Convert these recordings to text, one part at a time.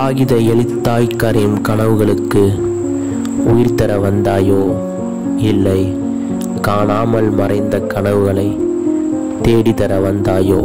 காகித எழுத்தாய் கரையும் கனவுகளுக்கு உயிர் தர வந்தாயோ இல்லை காணாமல் மறைந்த கனவுகளை தேடி தர வந்தாயோ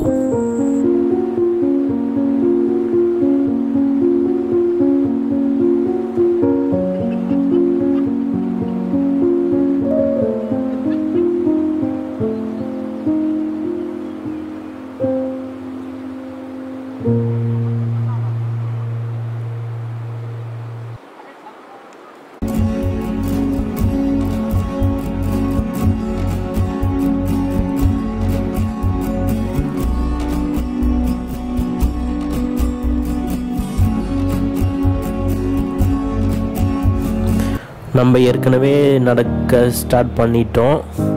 நம்ம ஏற்கனவே நடக்க ஸ்டார்ட் பண்ணிட்டோம்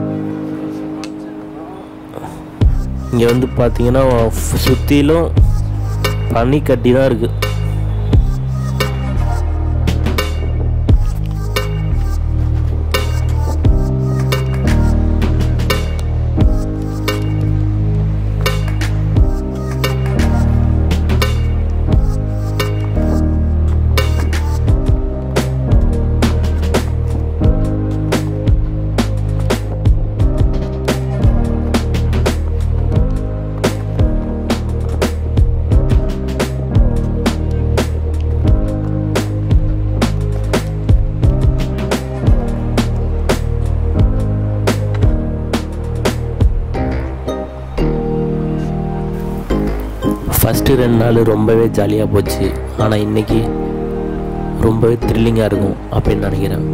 இங்கே வந்து பார்த்தீங்கன்னா சுற்றிலும் பனி கட்டி தான் இருக்குது ஃபஸ்ட்டு ரெண்டு நாள் ரொம்பவே ஜாலியாக போச்சு ஆனால் இன்னைக்கு ரொம்பவே த்ரில்லிங்காக இருக்கும் அப்படின்னு நினைக்கிறேன்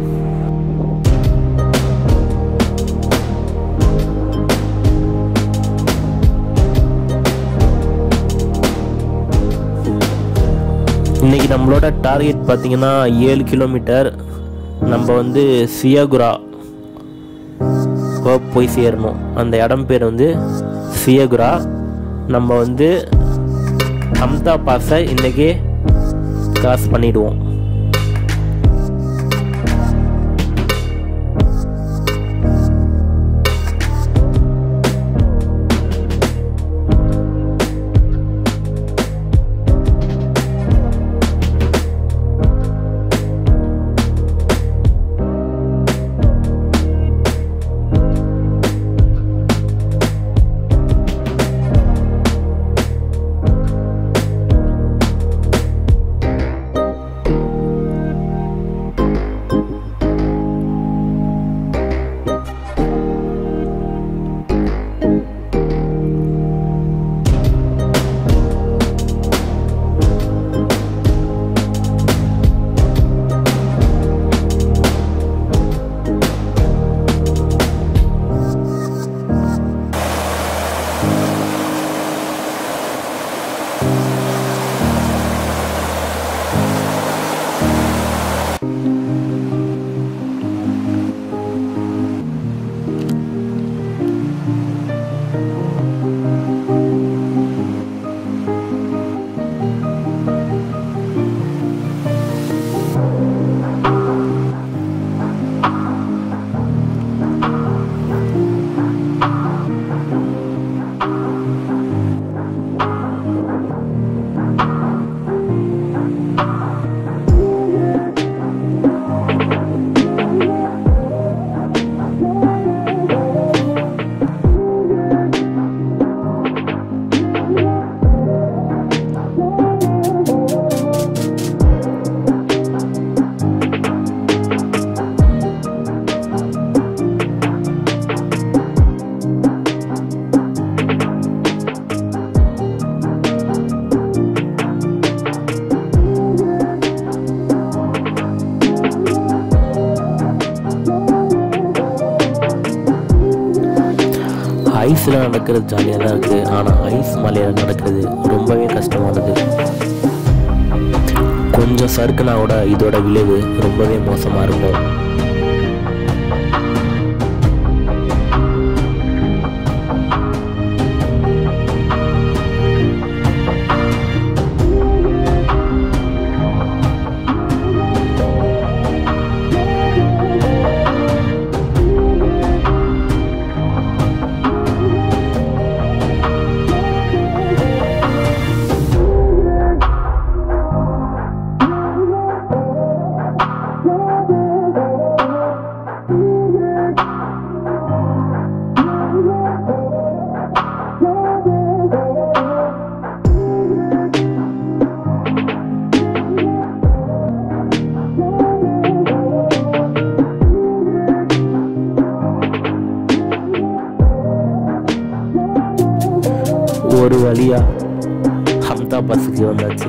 இன்னைக்கு நம்மளோட டார்கெட் பார்த்தீங்கன்னா ஏழு கிலோமீட்டர் நம்ம வந்து சியகுரா போய் சேரணும் அந்த இடம் பேர் வந்து சியகுரா நம்ம வந்து அம்தா பாஸை இன்றைக்கி கிராஸ் பண்ணிடுவோம் ஐஸில் நடக்கிறது ஜாலியாக தான் இருக்குது ஆனால் ஐஸ் மலையில் நடக்கிறது ரொம்பவே கஷ்டமானது கொஞ்சம் சறுக்குனா கூட இதோட விளைவு ரொம்பவே மோசமாக இருக்கும் ஒரு வழியா ஹம்தா பஸ்ஸுக்கு வந்தாச்சு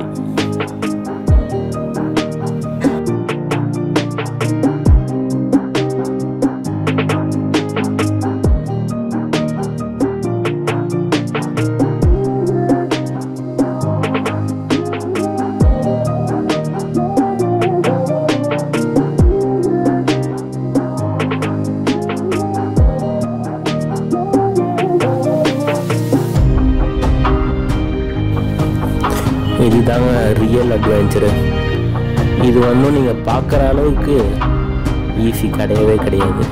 இதுதாங்க ரியல் அட்வென்ச்சரு இது ஒன்றும் நீங்கள் பார்க்குற அளவுக்கு ஈஸி கிடையவே கிடையாது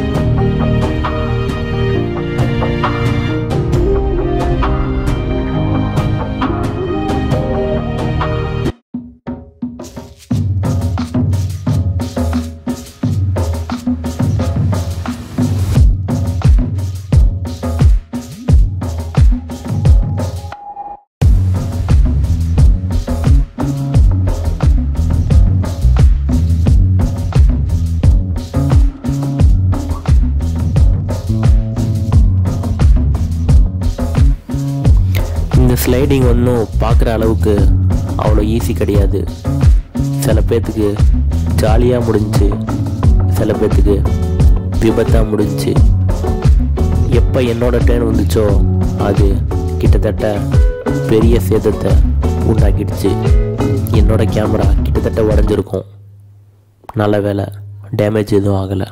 இந்த ஸ்லைடிங் ஒன்றும் பார்க்குற அளவுக்கு அவ்வளோ ஈஸி கிடையாது சில பேர்த்துக்கு ஜாலியாக முடிஞ்சுச்சு சில பேர்த்துக்கு விபத்தாக முடிஞ்சுச்சு எப்போ என்னோட டேர்ன் வந்துச்சோ அது கிட்டத்தட்ட பெரிய சேதத்தை உண்டாக்கிடுச்சு என்னோட கேமரா கிட்டத்தட்ட உடஞ்சிருக்கும் நல்ல வேலை டேமேஜ் எதுவும் ஆகலை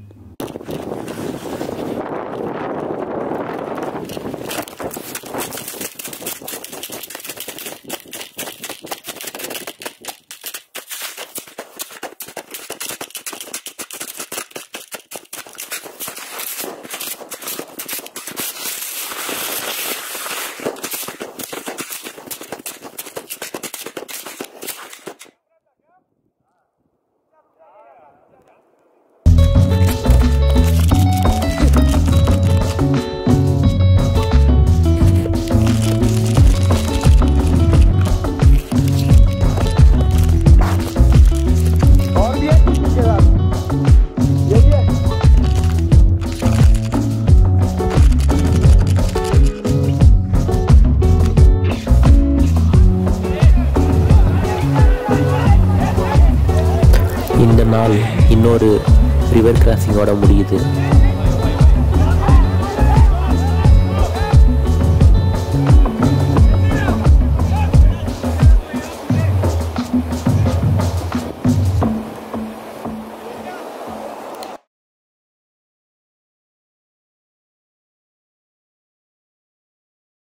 और भी है कुछ के साथ यही है இந்த நாள் இன்னொரு ரிவர் கிராசிங்கோட முடியுது